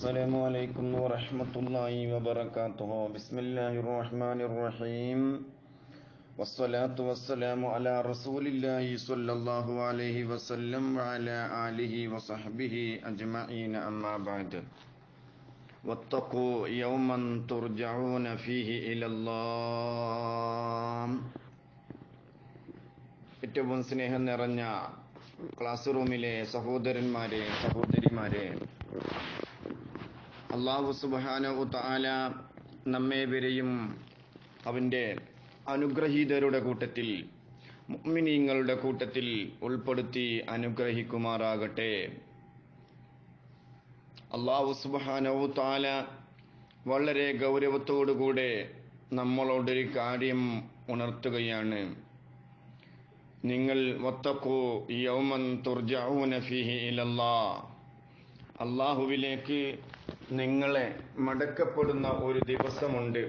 السلام عليكم ورحمة الله وبركاته بسم الله الرحمن الرحيم والصلاة والسلام على رسول الله صلى الله عليه وسلم وعلى آله وصحبه أجمعين أما بعد واتقوا يوما ترجعون فيه إلى الله ഏറ്റവും സ്നേഹം നിറഞ്ഞ ക്ലാസ് റൂമിലെ സഹോദരന്മാരെ സഹോദരിമാരെ അള്ളാഹു സുബാനു താല നമ്മേവരെയും അവൻ്റെ അനുഗ്രഹീതരുടെ കൂട്ടത്തിൽ മുഅ്മിനീങ്ങളുടെ കൂട്ടത്തിൽ ഉൾപ്പെടുത്തി അനുഗ്രഹിക്കുമാറാകട്ടെ അള്ളാഹു സുബാനു താല വളരെ ഗൗരവത്തോടുകൂടെ നമ്മളോടൊരു കാര്യം ഉണർത്തുകയാണ് നിങ്ങൾ വത്തക്കൂ യൗമൻ തുർജഊന ഫീഹി ഇലല്ലാ അള്ളാഹുവിലേക്ക് നിങ്ങളെ മടക്കപ്പെടുന്ന ഒരു ദിവസമുണ്ട്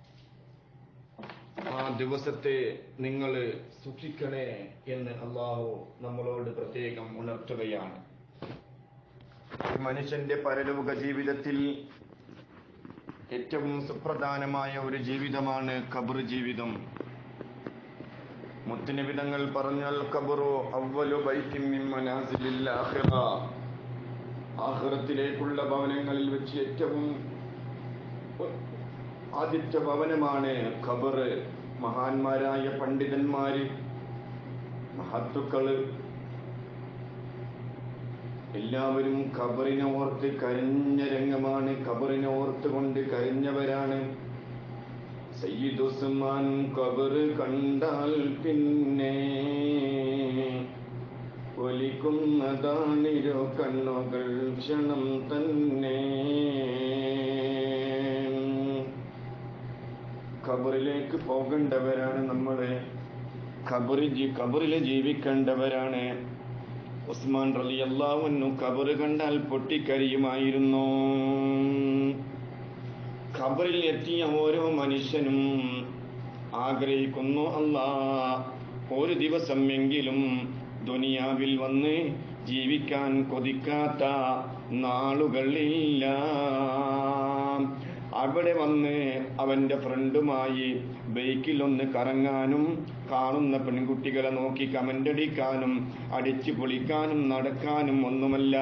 ആ ദിവസത്തെ നിങ്ങൾ സൂക്ഷിക്കണേ എന്ന് അള്ളാഹു നമ്മളോട് പ്രത്യേകം ഉണർത്തുകയാണ് മനുഷ്യന്റെ പരലോക ജീവിതത്തിൽ ഏറ്റവും സുപ്രധാനമായ ഒരു ജീവിതമാണ് ഖബർ ജീവിതം മുത്തുനിബിതങ്ങൾ പറഞ്ഞാൽ ഖബറു അവലു ബൈത്തിൻ മിൻ മനാസിലിൽ ആഖിറ ആഖിറത്തിലേക്കുള്ള ഭവനങ്ങളിൽ വെച്ച് ഏറ്റവും ആദ്യത്തെ ഭവനമാണ് ഖബർ മഹാന്മാരായ പണ്ഡിതന്മാര് മഹത്തുക്കള് എല്ലാവരും ഖബറിനെ ഓർത്ത് കരഞ്ഞ രംഗമാണ് ഖബറിനെ ഓർത്തുകൊണ്ട് കരഞ്ഞവരാണ് സയ്യിദുസ്മാൻ കബർ കണ്ടാൽ പിന്നെ ഒലിക്കുന്നതാണിരു കണ്ണുകൾ ക്ഷണം തന്നെ ഖബറിലേക്ക് പോകേണ്ടവരാണ് നമ്മള് ഖബറിൽ ഖബറിൽ ജീവിക്കേണ്ടവരാണ് ഉസ്മാൻ റലി അള്ളാവുന്നു ഖബർ കണ്ടാൽ പൊട്ടിക്കരിയുമായിരുന്നു ഖബറിൽ എത്തിയ ഓരോ മനുഷ്യനും ആഗ്രഹിക്കുന്നു അല്ലാ ഒരു ദിവസം എങ്കിലും ദുനിയാവിൽ വന്ന് ജീവിക്കാൻ കൊതിക്കാത്ത നാളുകളില്ല അവിടെ വന്ന് അവന്റെ ഫ്രണ്ടുമായി ബൈക്കിൽ ഒന്ന് കറങ്ങാനും കാണുന്ന പെൺകുട്ടികളെ നോക്കി കമന്റടിക്കാനും അടിച്ചു പൊളിക്കാനും നടക്കാനും ഒന്നുമല്ല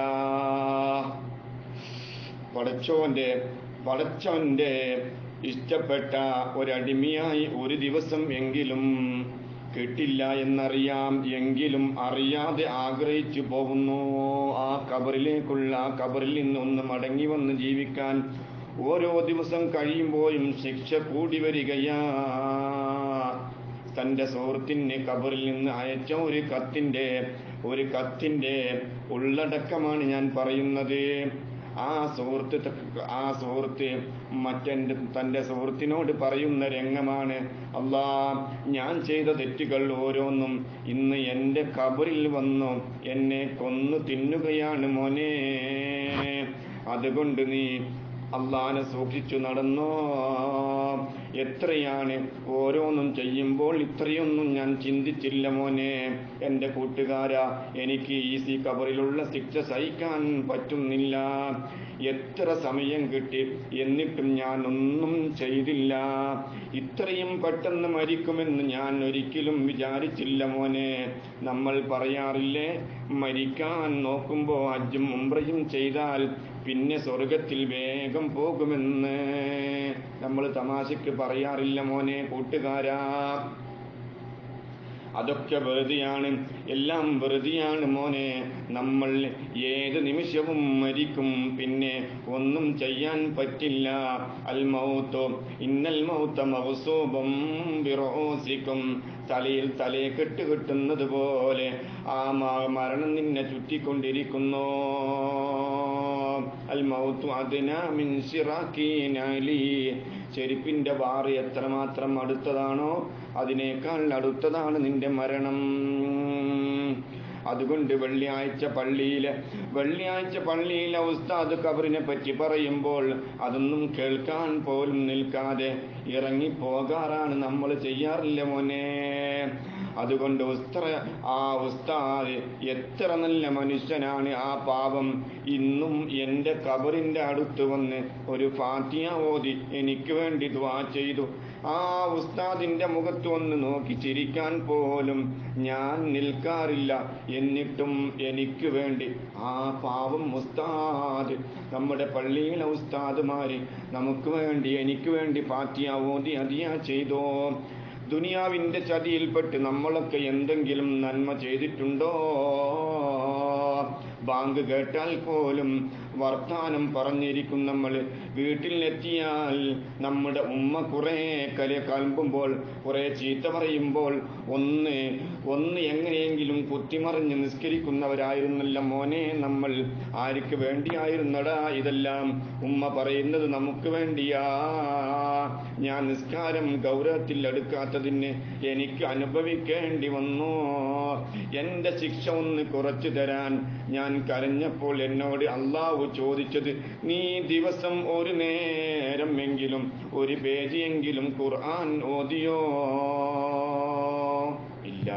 പടച്ചോന്റെ പടച്ചവന്റെ ഇഷ്ടപ്പെട്ട ഒരടിമയായി ഒരു ദിവസം എങ്കിലും കിട്ടില്ല എന്നറിയാം എങ്കിലും അറിയാതെ ആഗ്രഹിച്ചു പോകുന്നു ആ കബറിലേക്കുള്ള ആ കബറിൽ നിന്ന് ഒന്ന് മടങ്ങി വന്ന് ജീവിക്കാൻ ഓരോ ദിവസം കഴിയുമ്പോഴും ശിക്ഷ കൂടി വരികയാ തന്റെ സുഹൃത്തിന് കബറിൽ നിന്ന് അയച്ച ഒരു കത്തിന്റെ ഒരു കത്തിന്റെ ഉള്ളടക്കമാണ് ഞാൻ പറയുന്നത് ആ സുഹൃത്ത് ആ സുഹൃത്ത് മറ്റെന്റെ തന്റെ സുഹൃത്തിനോട് പറയുന്ന രംഗമാണ് അല്ലാ ഞാൻ ചെയ്ത തെറ്റുകൾ ഓരോന്നും ഇന്ന് എൻ്റെ കബറിൽ വന്നു എന്നെ കൊന്നു തിന്നുകയാണ് മോനെ അതുകൊണ്ട് നീ അള്ളാനെ സൂക്ഷിച്ചു നടന്നോ എത്രയാണ് ഓരോന്നും ചെയ്യുമ്പോൾ ഇത്രയൊന്നും ഞാൻ ചിന്തിച്ചില്ല മോനെ എൻ്റെ കൂട്ടുകാരാ എനിക്ക് ഈസി കബറിലുള്ള ശിക്ഷ സഹിക്കാൻ പറ്റുന്നില്ല എത്ര സമയം കിട്ടി എന്നിട്ടും ഞാൻ ഒന്നും ചെയ്തില്ല ഇത്രയും പെട്ടെന്ന് മരിക്കുമെന്ന് ഞാൻ ഒരിക്കലും വിചാരിച്ചില്ല മോനെ നമ്മൾ പറയാറില്ലേ മരിക്കാൻ നോക്കുമ്പോൾ അജ്ജും ഉംറയും ചെയ്താൽ പിന്നെ സ്വർഗത്തിൽ വേഗം പോകുമെന്ന് നമ്മൾ തമാശക്ക് പറയാറില്ല മോനെ കൂട്ടുകാരാ അതൊക്കെ വെറുതെയാണ് എല്ലാം വെറുതെയാണ് മോനെ നമ്മൾ ഏത് നിമിഷവും മരിക്കും പിന്നെ ഒന്നും ചെയ്യാൻ പറ്റില്ല അൽ മൗത്തോ ഇന്നൽ മൗത്ത മൗസൂബം വിറോസിക്കും തലയിൽ തലയെ കെട്ട് കെട്ടുന്നത് പോലെ ആ മരണം നിന്നെ ചുറ്റിക്കൊണ്ടിരിക്കുന്നു അൽ മൗത്തു അതിന മിൻ സിറാക്കീനലി ചെരുപ്പിന്റെ വാറ് എത്രമാത്രം അടുത്തതാണോ അതിനേക്കാൾ അടുത്തതാണ് നിന്റെ മരണം അതുകൊണ്ട് വെള്ളിയാഴ്ച പള്ളിയിലെ വെള്ളിയാഴ്ച പള്ളിയിലെ ഉസ്താദ് കബറിനെ പറ്റി പറയുമ്പോൾ അതൊന്നും കേൾക്കാൻ പോലും നിൽക്കാതെ ഇറങ്ങി പോകാറാണ് നമ്മൾ ചെയ്യാറില്ല മോനെ അതുകൊണ്ട് ഉസ്ത്ര ആ ഉസ്താദ് എത്ര നല്ല മനുഷ്യനാണ് ആ പാവം ഇന്നും എൻ്റെ കബറിൻ്റെ അടുത്ത് വന്ന് ഒരു ഫാത്തിയ ഓതി എനിക്ക് വേണ്ടി ദ്വാ ചെയ്തു ആ ഉസ്താദിന്റെ മുഖത്ത് വന്ന് നോക്കി ചിരിക്കാൻ പോലും ഞാൻ നിൽക്കാറില്ല എന്നിട്ടും എനിക്ക് വേണ്ടി ആ പാവം ഉസ്താദ് നമ്മുടെ പള്ളിയിലെ ഉസ്താദുമാര് നമുക്ക് വേണ്ടി എനിക്ക് വേണ്ടി ഫാത്തിയ ഓതി അതിയാ ചെയ്തോ ദുനിയാവിന്റെ ചതിയിൽപ്പെട്ട് നമ്മളൊക്കെ എന്തെങ്കിലും നന്മ ചെയ്തിട്ടുണ്ടോ ബാങ്ക് കേട്ടാൽ പോലും വർത്താനം പറഞ്ഞിരിക്കും നമ്മൾ വീട്ടിലെത്തിയാൽ നമ്മുടെ ഉമ്മ കുറെ കല കലമ്പുമ്പോൾ കുറെ ചീത്ത പറയുമ്പോൾ ഒന്ന് ഒന്ന് എങ്ങനെയെങ്കിലും കുത്തിമറിഞ്ഞ് നിസ്കരിക്കുന്നവരായിരുന്നല്ല മോനെ നമ്മൾ ആർക്ക് വേണ്ടിയായിരുന്നടാ ഇതെല്ലാം ഉമ്മ പറയുന്നത് നമുക്ക് വേണ്ടിയാ ഞാൻ നിസ്കാരം ഗൗരവത്തിൽ എടുക്കാത്തതിന് എനിക്ക് അനുഭവിക്കേണ്ടി വന്നു എന്റെ ശിക്ഷ ഒന്ന് കുറച്ചു തരാൻ ഞാൻ കരഞ്ഞപ്പോൾ എന്നോട് അള്ളാഹു ചോദിച്ചത് നീ ദിവസം ഒരു നേരം എങ്കിലും ഒരു പേജ് എങ്കിലും ഖുർആൻ ഓതിയോ ഇല്ല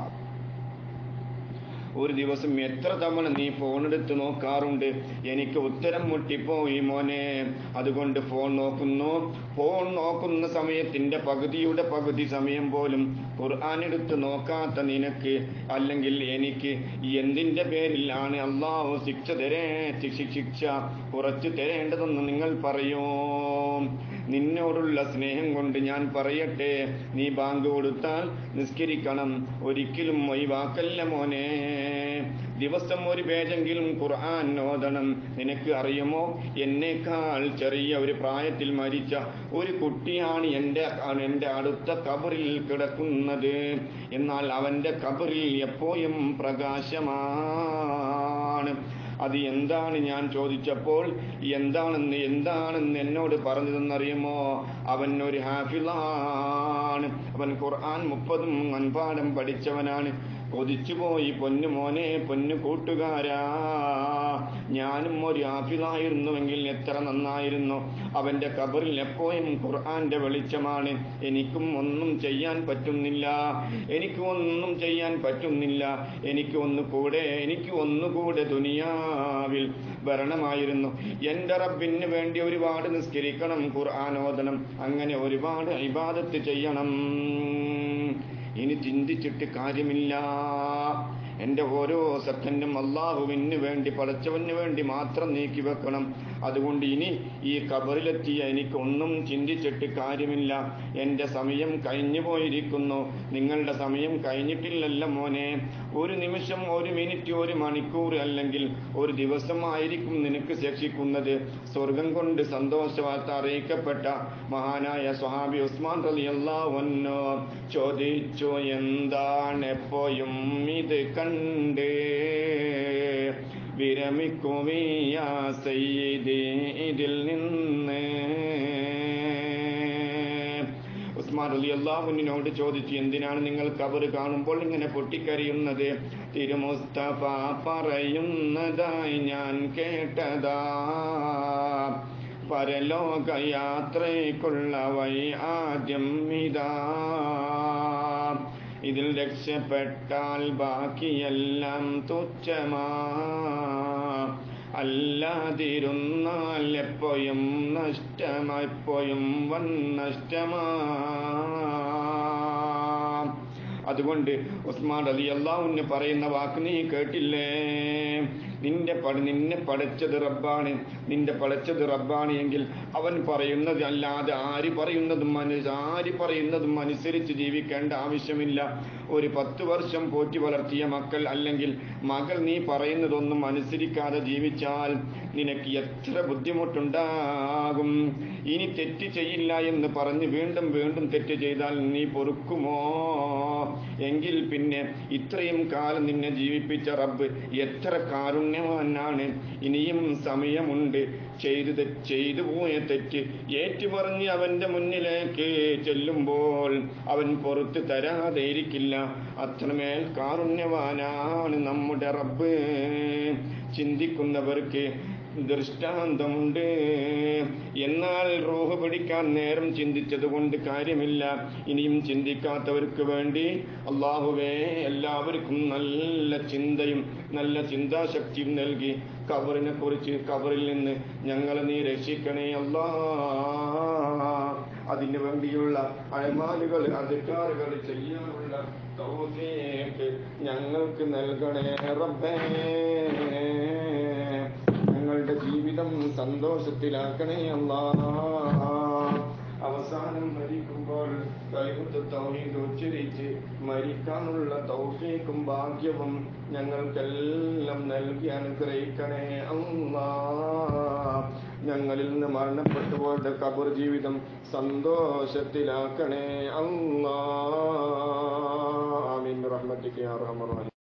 ഒരു ദിവസം എത്ര തവണ നീ ഫോൺ എടുത്ത് നോക്കാറുണ്ട് എനിക്ക് ഉത്തരം മുട്ടിപ്പോയി മോനെ അതുകൊണ്ട് ഫോൺ നോക്കുന്നു ഫോൺ നോക്കുന്ന സമയത്തിന്റെ പകുതിയുടെ പകുതി സമയം പോലും ഖുർആൻ എടുത്ത് നോക്കാത്ത നിനക്ക് അല്ലെങ്കിൽ എനിക്ക് എന്തിന്റെ പേരിലാണ് അള്ളാഹു ശിക്ഷ തരേ ശിക്ഷ ശിക്ഷ കുറച്ച് തരേണ്ടതെന്ന് നിങ്ങൾ പറയൂ നിന്നോടുള്ള സ്നേഹം കൊണ്ട് ഞാൻ പറയട്ടെ നീ ബാങ്ക് കൊടുത്താൽ നിസ്കരിക്കണം ഒരിക്കലും ഒഴിവാക്കല്ല മോനെ ദിവസം ഒരു പേജെങ്കിലും ഖുർആൻ ഓതണം നിനക്ക് അറിയുമോ എന്നേക്കാൾ ചെറിയ ഒരു പ്രായത്തിൽ മരിച്ച ഒരു കുട്ടിയാണ് എൻ്റെ എൻ്റെ അടുത്ത കബറിൽ കിടക്കുന്നത് എന്നാൽ അവൻ്റെ കബറിൽ എപ്പോഴും പ്രകാശമാണ് അത് എന്താണ് ഞാൻ ചോദിച്ചപ്പോൾ എന്താണെന്ന് എന്താണെന്ന് എന്നോട് പറഞ്ഞതെന്നറിയുമോ അവൻ ഒരു ഹാഫിളാണ് അവൻ ഖുർആൻ മുപ്പതും മൻപാഠം പഠിച്ചവനാണ് കൊതിച്ചുപോയി പൊന്നു മോനെ പൊന്നു കൂട്ടുകാരാ ഞാനും ഒരു ഹാഫിളായിരുന്നുവെങ്കിൽ എത്ര നന്നായിരുന്നു അവന്റെ കബറിൽ എപ്പോഴും ഖുർആന്റെ വെളിച്ചമാണ് എനിക്കും ഒന്നും ചെയ്യാൻ പറ്റുന്നില്ല എനിക്ക് ഒന്നും ചെയ്യാൻ പറ്റുന്നില്ല എനിക്ക് ഒന്നുകൂടെ എനിക്ക് ഒന്നുകൂടെ ദുനിയാവിൽ ഭരണമായിരുന്നു എൻ്റെ റബ്ബിന് വേണ്ടി ഒരുപാട് നിസ്കരിക്കണം ഖുർആാനോദനം അങ്ങനെ ഒരുപാട് ഇബാദത്ത് ചെയ്യണം ഇനി ചിന്തിച്ചിട്ട് കാര്യമില്ല എൻ്റെ ഓരോ സെക്കൻഡും അള്ളാഹുവിന് വേണ്ടി പടച്ചവന് വേണ്ടി മാത്രം നീക്കി വെക്കണം അതുകൊണ്ട് ഇനി ഈ കബറിലെത്തിയ എനിക്ക് ഒന്നും ചിന്തിച്ചിട്ട് കാര്യമില്ല എൻ്റെ സമയം കഴിഞ്ഞു പോയിരിക്കുന്നു നിങ്ങളുടെ സമയം കഴിഞ്ഞിട്ടില്ലല്ല മോനെ ഒരു നിമിഷം ഒരു മിനിറ്റ് ഒരു മണിക്കൂർ അല്ലെങ്കിൽ ഒരു ദിവസമായിരിക്കും നിനക്ക് ശിക്ഷിക്കുന്നത് സ്വർഗം കൊണ്ട് സന്തോഷവാർത്ത അറിയിക്കപ്പെട്ട മഹാനായ സ്വഹാബി ഉസ്മാൻ റളിയല്ലാഹു ചോദിച്ചു എന്താണ് എപ്പോഴും ഇത് കണ്ട് വിരമിക്കുമിയ സയ്യിദി ഇതിൽ നിന്ന് ഉസ്മാൻ അലി അള്ളാഹുവിനോട് ചോദിച്ചു എന്തിനാണ് നിങ്ങൾ കബർ കാണുമ്പോൾ ഇങ്ങനെ പൊട്ടിക്കരയുന്നത് തിരുമുസ്തഫ പറയുന്നതായി ഞാൻ കേട്ടതാ പരലോകയാത്രയ്ക്കുള്ള വഴി ആദ്യം ഇതാ ഇതിൽ രക്ഷപ്പെട്ടാൽ ബാക്കിയെല്ലാം തുച്ഛമാ അല്ലാതിരുന്നാൽ എപ്പോഴും നഷ്ടമാ എപ്പോഴും വൻ നഷ്ടമാ അതുകൊണ്ട് ഉസ്മാൻ അലി അള്ളാഹുവിന് പറയുന്ന വാക്ക് നീ കേട്ടില്ലേ നിന്റെ പട നിന്നെ പടച്ചത് റബ്ബാണ് നിന്റെ പടച്ചത് റബ്ബാണ് എങ്കിൽ അവൻ പറയുന്നത് അല്ലാതെ ആര് പറയുന്നതും മനസ്സ് ആര് പറയുന്നതും അനുസരിച്ച് ജീവിക്കേണ്ട ആവശ്യമില്ല ഒരു പത്ത് വർഷം പോറ്റി വളർത്തിയ മക്കൾ അല്ലെങ്കിൽ മകൾ നീ പറയുന്നതൊന്നും അനുസരിക്കാതെ ജീവിച്ചാൽ നിനക്ക് എത്ര ബുദ്ധിമുട്ടുണ്ടാകും ഇനി തെറ്റ് ചെയ്യില്ല എന്ന് പറഞ്ഞ് വീണ്ടും വീണ്ടും തെറ്റ് ചെയ്താൽ നീ പൊറുക്കുമോ എങ്കിൽ പിന്നെ ഇത്രയും കാലം നിന്നെ ജീവിപ്പിച്ച റബ്ബ് എത്ര കാരുണ്യവാനാണ് ഇനിയും സമയമുണ്ട് ചെയ്തു തെ- ചെയ്തു പോയ തെറ്റ് ഏറ്റുപറഞ്ഞ് അവന്റെ മുന്നിലേക്ക് ചെല്ലുമ്പോൾ അവൻ പുറത്ത് തരാതെ ഇരിക്കില്ല അത്രമേൽ കാരുണ്യവാനാണ് നമ്മുടെ റബ്ബ് ചിന്തിക്കുന്നവർക്ക് ദൃഷ്ടാന്തമുണ്ട് എന്നാൽ റൂഹ് പിടിക്കാൻ നേരം ചിന്തിച്ചത് കൊണ്ട് കാര്യമില്ല ഇനിയും ചിന്തിക്കാത്തവർക്ക് വേണ്ടി അള്ളാഹുവേ എല്ലാവർക്കും നല്ല ചിന്തയും നല്ല ചിന്താശക്തിയും നൽകി കബറിനെ കുറിച്ച് കബറിൽ നിന്ന് ഞങ്ങളെ നീ രക്ഷിക്കണേ അല്ലാ അതിനു വേണ്ടിയുള്ള അയമാലുകൾ അധികാറുകൾ ചെയ്യാനുള്ള തൗഫീഖ് ഞങ്ങൾക്ക് നൽകണേ റബ്ബേ ഞങ്ങളുടെ ജീവിതം സന്തോഷത്തിലാക്കണേ അല്ലാ അവസാനം മരിക്കുമ്പോൾ കൈമുത്ത് തൗഹീദ് ഉച്ചരിച്ച് മരിക്കാനുള്ള തൗഫീഖും ഭാഗ്യവും ഞങ്ങൾക്കെല്ലാം നൽകി അനുഗ്രഹിക്കണേ അല്ലാ ഞങ്ങളിൽ നിന്ന് മരണപ്പെട്ടു പോയിട്ട് കബർ ജീവിതം സന്തോഷത്തിലാക്കണേ അല്ലാ ആമീൻ റഹ്മത്തിക്ക് യാ റഹ്മാൻ